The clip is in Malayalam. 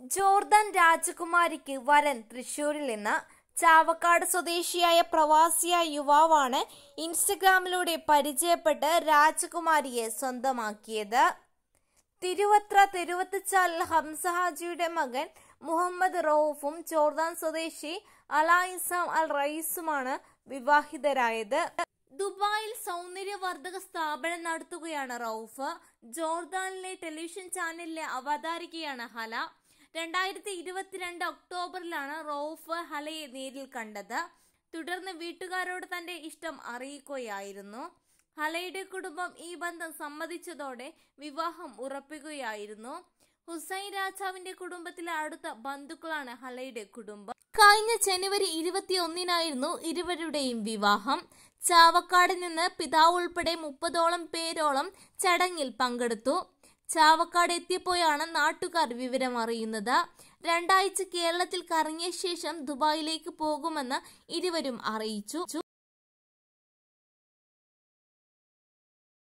ജോർദാൻ രാജകുമാരിക്ക് വരൻ തൃശൂരിൽ നിന്ന് ചാവക്കാട് സ്വദേശിയായ പ്രവാസിയായ യുവാവാണ് ഇൻസ്റ്റഗ്രാമിലൂടെ പരിചയപ്പെട്ട് രാജകുമാരിയെ സ്വന്തമാക്കിയത് തിരുവത്ര തിരുവത്തച്ചാൽ ഹംസഹാജിയുടെ മകൻ മുഹമ്മദ് റൌഫും ജോർദാൻ സ്വദേശി അലായിസാം അൽ റയീസുമാണ് വിവാഹിതരായത് ദുബായിൽ സൗന്ദര്യവർദ്ധക സ്ഥാപനം നടത്തുകയാണ് റൌഫ് ജോർദാനിലെ ടെലിവിഷൻ ചാനലിലെ അവതാരികയാണ് ഹല രണ്ടായിരത്തി ഇരുപത്തിരണ്ട് ഒക്ടോബറിലാണ് റൌഫ് ഹലയെ നേരിൽ കണ്ടത് തുടർന്ന് വീട്ടുകാരോട് തന്റെ ഇഷ്ടം അറിയിക്കുകയായിരുന്നു ഹലയുടെ കുടുംബം ഈ ബന്ധം സമ്മതിച്ചതോടെ വിവാഹം ഉറപ്പിക്കുകയായിരുന്നു ഹുസൈൻ രാജാവിന്റെ കുടുംബത്തിലെ അടുത്ത ബന്ധുക്കളാണ് ഹലയുടെ കുടുംബം കഴിഞ്ഞ ജനുവരി ഇരുപത്തിയൊന്നിനായിരുന്നു ഇരുവരുടെയും വിവാഹം ചാവക്കാട് നിന്ന് പിതാവ് ഉൾപ്പെടെ മുപ്പതോളം പേരോളം ചടങ്ങിൽ പങ്കെടുത്തു ചാവക്കാട് എത്തിയപ്പോഴാണ് നാട്ടുകാർ വിവരം അറിയുന്നത് രണ്ടാഴ്ച കേരളത്തിൽ കറങ്ങിയ ശേഷം ദുബായിലേക്ക് പോകുമെന്ന് ഇരുവരും അറിയിച്ചു